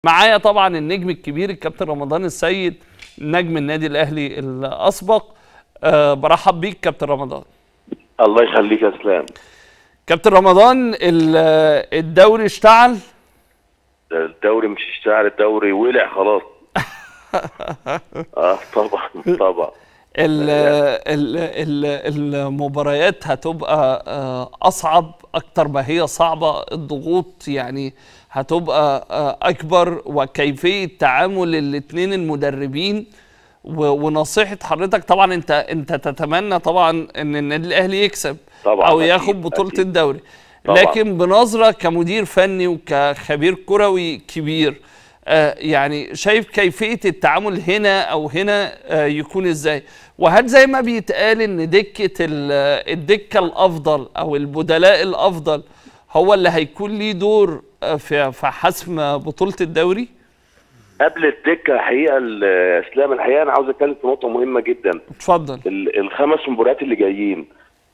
معايا طبعا النجم الكبير الكابتن رمضان السيد نجم النادي الاهلي الاسبق أه برحب بيك كابتن رمضان الله يخليك يا اسلام كابتن رمضان ال- الدوري اشتعل الدوري مش اشتعل الدوري ولع خلاص اه طبعا طبعا ال ال ال المباريات هتبقى آه، اصعب اكتر ما هي صعبه الضغوط يعني هتبقى آه، اكبر وكيفيه تعامل الاثنين المدربين و- ونصيحه حضرتك طبعا انت انت تتمنى طبعا ان النادي الاهلي يكسب طبعاً، او أكيد، ياخد بطوله أكيد. الدوري طبعاً. لكن بنظره كمدير فني وكخبير كروي كبير آه، يعني شايف كيفية التعامل هنا أو هنا آه، يكون إزاي وهل زي ما بيتقال إن دكة ال- الدكة الأفضل أو البدلاء الأفضل هو اللي هيكون ليه دور آه، في في حسم بطولة الدوري قبل الدكه الحقيقه ال- اسلام الحقيقه انا عاوز اتكلم في نقطه مهمه جدا اتفضل ال- الخمس مباريات اللي جايين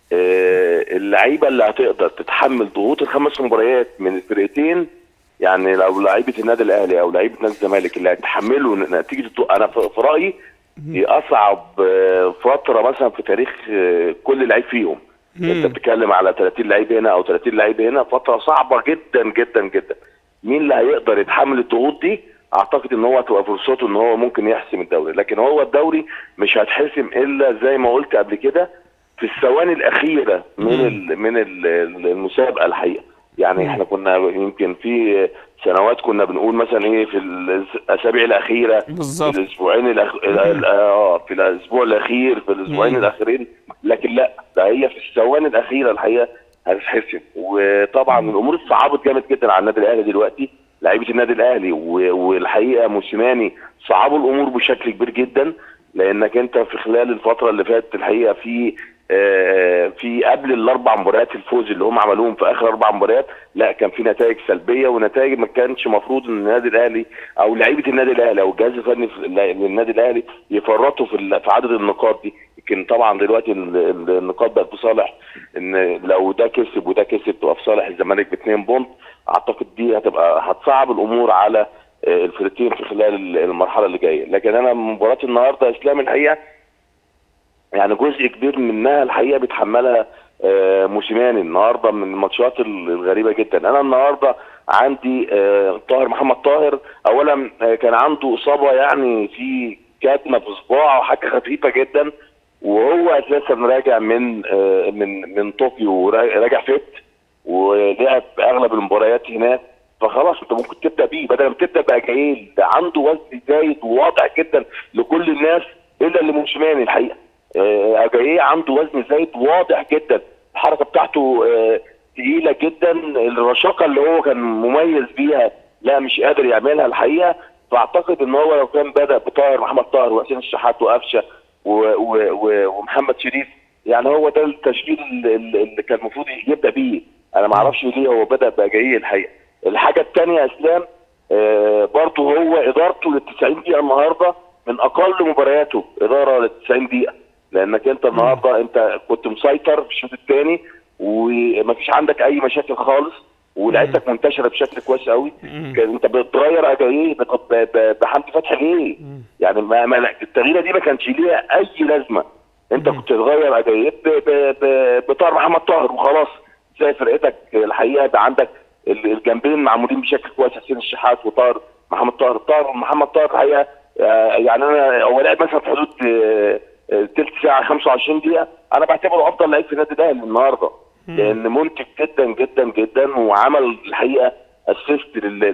آه، اللعيبه اللي هتقدر تتحمل ضغوط الخمس مباريات من الفرقتين يعني لو لعيبه النادي الاهلي او لعيبه نادي الزمالك اللي هيتحملوا نتيجه الضغوط انا في في رايي دي اصعب آه، فتره مثلا في تاريخ آه، كل لعيب فيهم انت بتتكلم على 30 لعيب هنا او 30 لعيب هنا فتره صعبه جدا جدا جدا مين اللي هيقدر يتحمل الضغوط دي اعتقد ان هو هتبقى فرصته ان هو ممكن يحسم الدوري لكن هو الدوري مش هيتحسم الا زي ما قلت قبل كده في الثواني الاخيره من ال من ال المسابقه الحقيقه يعني احنا كنا يمكن في سنوات كنا بنقول مثلا ايه في الاسابيع الاخيره بالظبط. في الاسبوعين الأخ... ال- اه في الاسبوع الاخير في الاسبوعين مم. الاخيرين لكن لا ده هي في الثواني الاخيره الحقيقه هتتحسم وطبعا الامور اتصعبت جامد جدا على النادي الاهلي دلوقتي لعيبه النادي الاهلي و- والحقيقه موسيماني صعبوا الامور بشكل كبير جدا لانك انت في خلال الفتره اللي فاتت الحقيقه في آه، في قبل الاربع مباريات الفوز اللي هم عملوهم في اخر اربع مباريات لا كان في نتائج سلبيه ونتائج ما كانش مفروض ان النادي الاهلي او لعيبه النادي الاهلي او الجهاز الفني في- للنادي الاهلي يفرطوا في ال- في عدد النقاط دي لكن طبعا دلوقتي ال- ال- النقاط بقت في صالح ان لو ده كسب وده كسب تبقى في صالح الزمالك باثنين بونت اعتقد دي هتبقى هتصعب الامور على آه، الفرقتين في خلال ال- المرحله اللي جايه لكن انا مباراه النهارده يا اسلام الحقيقه يعني جزء كبير منها الحقيقه بيتحملها آه، موسيماني النهارده من الماتشات الغريبه جدا انا النهارده عندي آه، طاهر محمد طاهر اولا آه، كان عنده اصابه يعني في كدمه في صباعه حاجه خفيفه جدا وهو اساسا راجع من آه، من من طوكيو را- راجع فت ولعب اغلب المباريات هناك فخلاص انت ممكن تبدا بيه بدل ما تبدا باجايل ده عنده وزن زايد وواضح جدا لكل الناس الا لموسيماني الحقيقه آه، اجاييه عنده وزن زايد واضح جدا الحركه بتاعته آه، تقيله جدا الرشاقه اللي هو كان مميز بيها لا مش قادر يعملها الحقيقه فاعتقد ان هو لو كان بدا بطاهر محمد طاهر وحسين الشحات وقفشه و- و- و- ومحمد شريف يعني هو ده التشكيل اللي, اللي كان المفروض يبدا بيه انا ما اعرفش ليه هو بدا باجاييه الحقيقه الحاجه الثانيه يا اسلام آه، برضه هو ادارته لل 90 دقيقه النهارده من اقل مبارياته اداره لل 90 دقيقه لانك انت النهارده انت كنت مسيطر في الشوط الثاني ومفيش عندك اي مشاكل خالص ولعبتك منتشره بشكل كويس قوي كان انت بتغير اجاييه بت- ب- ب- بحمدي فتحي ليه؟ يعني ما ما لا، التغييره دي ما كانش ليها اي لازمه انت كنت تغير اجاييه ب- ب- ب- بطاهر محمد طاهر وخلاص زي فرقتك الحقيقه يبقى عندك ال- الجنبين معمولين بشكل كويس حسين الشحات وطاهر محمد طاهر طاهر محمد طاهر الحقيقه آه، يعني انا هو لعب مثلا في حدود آه، آه، تلت ساعه 25 دقيقه انا بعتبره افضل لعيب في النادي الاهلي النهارده لان منتج جدا جدا جدا وعمل الحقيقه اسيست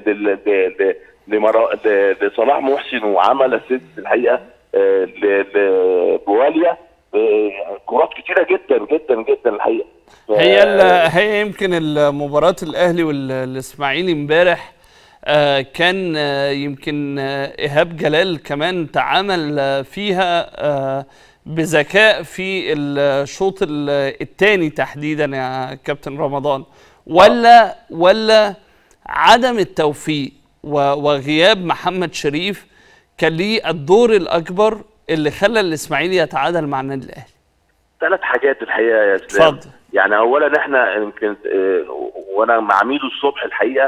لصلاح محسن وعمل اسيست الحقيقه آه، ل- لبواليا آه، كرات كتيره جدا جدا جدا الحقيقه ف- هي ال- هي يمكن المباراة الاهلي والاسماعيلي امبارح آه، كان آه، يمكن آه، ايهاب جلال كمان تعامل آه، فيها آه، بذكاء في الشوط الثاني تحديدا يا كابتن رمضان ولا ولا عدم التوفيق و- وغياب محمد شريف كان ليه الدور الاكبر اللي خلى الاسماعيلي يتعادل مع النادي الاهلي ثلاث حاجات الحقيقه يا اسلام اتفضل. يعني اولا احنا يمكن آه، وانا مع ميدو الصبح الحقيقه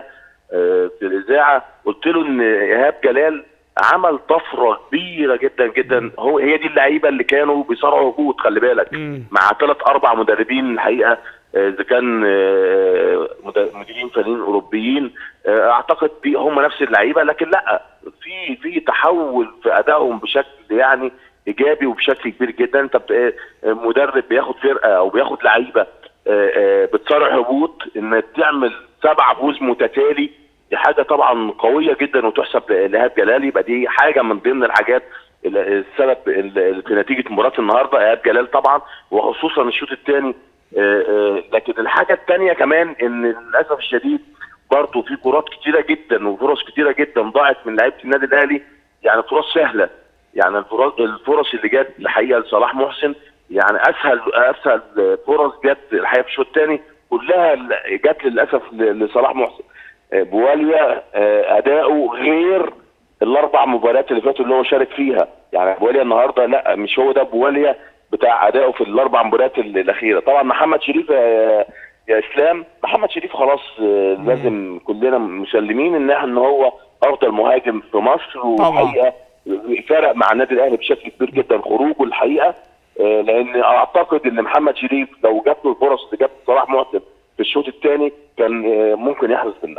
آه، في الاذاعه قلت له ان ايهاب جلال عمل طفره كبيره جدا جدا هو هي دي اللعيبه اللي كانوا بيصارعوا هبوط خلي بالك مم. مع ثلاث اربع مدربين الحقيقه آه، اذا كان آه، مد- مديرين فنيين اوروبيين آه، اعتقد دي هم نفس اللعيبه لكن لا في في تحول في ادائهم بشكل يعني ايجابي وبشكل كبير جدا انت بت- آه، مدرب بياخد فرقه او بياخد لعيبه آه، آه، بتصارع هبوط انك تعمل سبع فوز متتالي دي حاجه طبعا قويه جدا وتحسب لايهاب جلال يبقى دي حاجه من ضمن الحاجات ال- السبب ال- في نتيجه مباراه النهارده ايهاب جلال طبعا وخصوصا الشوط الثاني لكن الحاجه الثانيه كمان ان للاسف الشديد برضه في كرات كتيره جدا وفرص كتيره جدا ضاعت من لعيبه النادي الاهلي يعني فرص سهله يعني الفرص الفرص اللي جت الحقيقه لصلاح محسن يعني اسهل اسهل فرص جت الحقيقه في الشوط الثاني كلها جت للاسف ل- لصلاح محسن آه، بواليا آه، اداؤه غير الاربع مباريات اللي فاتوا اللي هو شارك فيها يعني بواليا النهارده لا مش هو ده بواليا بتاع اداؤه في الاربع مباريات ال- الاخيره طبعا محمد شريف يا يا اسلام محمد شريف خلاص آه، لازم كلنا مسلمين ان احنا ان هو افضل مهاجم في مصر والحقيقه فرق مع النادي الاهلي بشكل كبير جدا خروجه الحقيقه آه، لان اعتقد ان محمد شريف لو جات له الفرص اللي جت صلاح محسن في الشوط الثاني كان آه، ممكن يحرز منها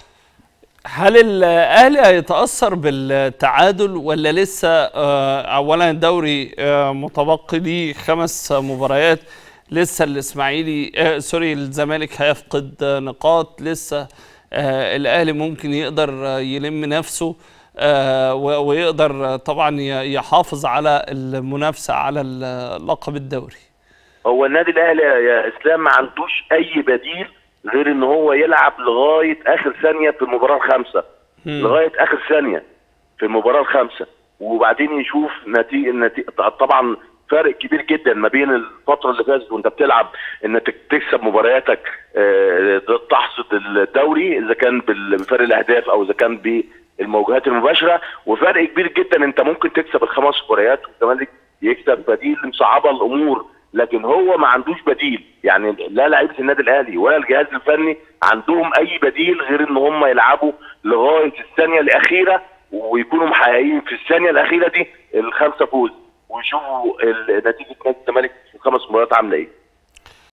هل الاهلي هيتاثر بالتعادل ولا لسه آه، اولا الدوري آه، متبقي ليه خمس مباريات لسه الاسماعيلي آه، سوري الزمالك هيفقد آه، نقاط لسه آه، الاهلي ممكن يقدر آه، يلم نفسه آه، و- ويقدر آه، طبعا ي- يحافظ على المنافسه على اللقب الدوري هو النادي الاهلي يا- يا اسلام ما عندوش اي بديل غير ان هو يلعب لغايه اخر ثانيه في المباراه الخامسه مم. لغايه اخر ثانيه في المباراه الخامسه وبعدين يشوف نتيجه نتيجة طبعا فرق كبير جدا ما بين الفتره اللي فاتت وانت بتلعب انك تكسب مبارياتك آه، تحصد الدوري اذا كان بال- بفرق الاهداف او اذا كان بالمواجهات المباشره وفرق كبير جدا انت ممكن تكسب الخمس مباريات والزمالك يكسب بديل مصعبه الامور لكن هو ما عندوش بديل يعني لا لعيبه النادي الاهلي ولا الجهاز الفني عندهم اي بديل غير ان هم يلعبوا لغايه الثانيه الاخيره ويكونوا محققين في الثانيه الاخيره دي الخمسه فوز ويشوفوا ال- نتيجه نادي الزمالك في الخمس مباريات عامله ايه